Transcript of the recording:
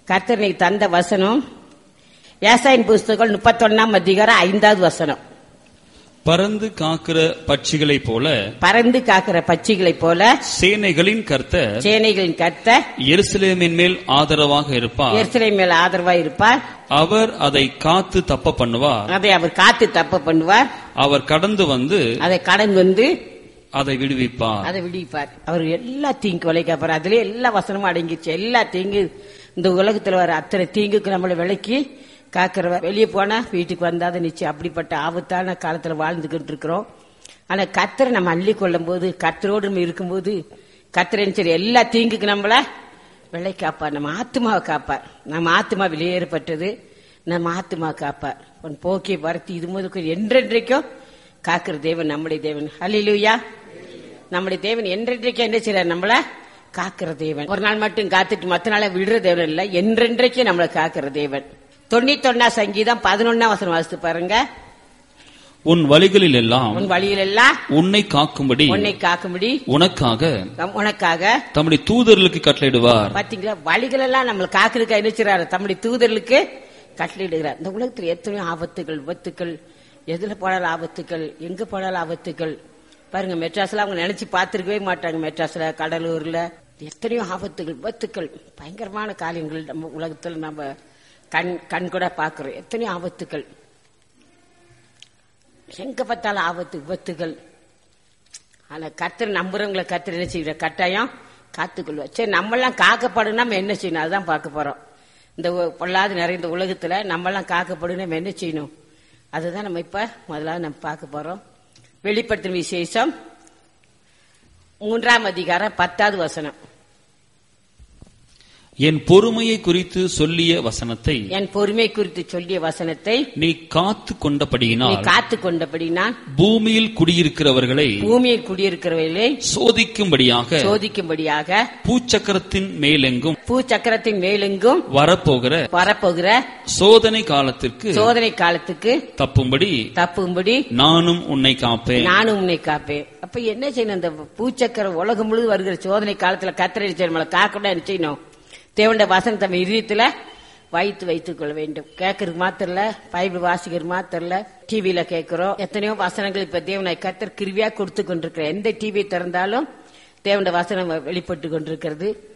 கர்த்தர் நீ தந்த வசனம் ஏசாயின் புஸ்தகம் முப்பத்தொன்னாம் அதிகாரம் ஐந்தாவது வசனம் பறந்து காக்கிற பட்சிகளைப் போல பறந்து காக்கிற பட்சிகளைப் போல சேனைகளின் கர்த்தர் சேனைகளின் கர்த்தர் எருசலேமின் மேல் ஆதரவாக இருப்பார் எருசலை மேல் ஆதரவா இருப்பார் அவர் அதை காத்து தப்ப பண்ணுவார் அதை அவர் காத்து தப்ப பண்ணுவார் அவர் கடந்து வந்து அதை கடன் வந்து அதை விடுவிப்பார் அதை விடிப்பார் அவர் எல்லா தீங்கு விளைக்காப்பார் அதுல எல்லா வசனமும் அடங்கிச்சு எல்லா தீங்கு இந்த உலகத்துல வர அத்தனை தீங்குக்கு நம்மளை விலைக்கு காக்கிறவர் வெளியே போனா வீட்டுக்கு வந்தாதான் நிச்சயம் அப்படிப்பட்ட ஆபத்தான காலத்துல வாழ்ந்துகிட்டு இருக்கிறோம் ஆனா கத்தரை நம்ம அள்ளி கொள்ளும் போது கத்தரோடு நம்ம இருக்கும்போது கத்தரை சரி எல்லா தீங்குக்கு நம்மள விலை காப்பார் நம்ம ஆத்மாவை காப்பார் நம்ம ஆத்மா வெளியேறப்பட்டது நம்ம ஆத்மா காப்பார் உன் போக்கிய வரத்தி இது முதல் என்றென்றைக்கும் காக்கிற தேவன் நம்முடைய தேவன் ஹalleluya நம்முடைய தேவன் என்றென்றைக்கும் என்ன செய்யறார் நம்மள காக்கிற தேவன் ஒரு நாள் மட்டும் காத்துட்டு மத்த நாள விடுற தேவன் இல்ல என்றென்றைக்கும் நம்மளை காக்கிற தேவன் தொண்ணூத்தொன்னா சங்கீதம் பதினொன்னா வசனம் வாசித்து பாருங்க உன் வழிகளில் எல்லாம் உன் வழியில் எல்லாம் உன்னை காக்கும்படி உன்னை காக்கும்படி உனக்காக நம் உனக்காக தம்முடைய தூதர்களுக்கு கட்டளையிடுவார் பாத்தீங்களா வழிகள் எல்லாம் நம்மளை காக்கிறதுக்கு என்ன செய்றாரு தம்முடைய தூதர்களுக்கு கட்டளையிடுகிறார் இந்த உலகத்துல எத்தனையோ ஆபத்துகள் விபத்துக்கள் எதுல போனாலும் ஆபத்துக்கள் எங்க போனாலும் ஆபத்துக்கள் பாருங்க மெட்ராஸ்ல அவங்க நினைச்சு பார்த்திருக்கவே மாட்டாங்க மெட்ராஸ்ல கடலூர்ல எத்தனையோ ஆபத்துகள் விபத்துக்கள் பயங்கரமான காரியங்கள் நம்ம உலகத்துல நம்ம கண் கண் கூட பாக்குறோம் எத்தனையோ ஆபத்துக்கள் எங்க பார்த்தாலும் ஆபத்து விபத்துகள் ஆனா கர்த்தர் நம்புறவங்களை கர்த்தர் என்ன செய்யற கட்டாயம் காத்துக்கொள்வார் சரி நம்மெல்லாம் காக்கப்படும் நம்ம என்ன செய்யணும் அதுதான் பார்க்க போறோம் இந்த உ- பொல்லாத நிறைந்த உலகத்துல நம்மெல்லாம் காக்கப்படும் நம்ம என்ன செய்யணும் அதுதான் நம்ம இப்ப முதல்ல நம்ம பார்க்க போறோம் வெளிப்படுத்தும் விசேஷம் மூன்றாம் அதிகாரம் பத்தாவது வசனம் என் பொறுமையை குறித்து சொல்லிய வசனத்தை என் பொறுமை குறித்து சொல்லிய வசனத்தை நீ காத்து நீ கொண்டபடியினால் காத்து கொண்டபடினா பூமியில் குடியிருக்கிறவர்களை பூமியில் குடியிருக்கிறவர்களை சோதிக்கும்படியாக சோதிக்கும்படியாக பூச்சக்கரத்தின் மேலெங்கும் பூச்சக்கரத்தின் மேலெங்கும் வரப்போகிற வரப்போகிற சோதனை காலத்திற்கு சோதனை காலத்துக்கு தப்பும்படி தப்பும்படி நானும் உன்னை காப்பேன் நானும் உன்னை காப்பேன் அப்ப என்ன செய்யணும் இந்த பூச்சக்கர உலகம் முழுவதும் வருகிற சோதனை காலத்துல கத்திரை நம்மளை காக்கணும் என்ன செய்யணும் தேவனுடைய வசனத்தை நம்ம இதயத்துல வைத்து வைத்துக் கொள்ள வேண்டும் கேட்கறது மாத்திரம் இல்ல பைபிள் வாசிக்கிறது மாத்திரம் இல்ல டிவியில கேட்கிறோம் எத்தனையோ வசனங்கள் இப்ப தேவனை கத்தர் கிருவியா கொடுத்து கொண்டிருக்கிற எந்த டிவி திறந்தாலும் தேவனுடைய வசனம் வெளிப்பட்டு கொண்டிருக்கிறது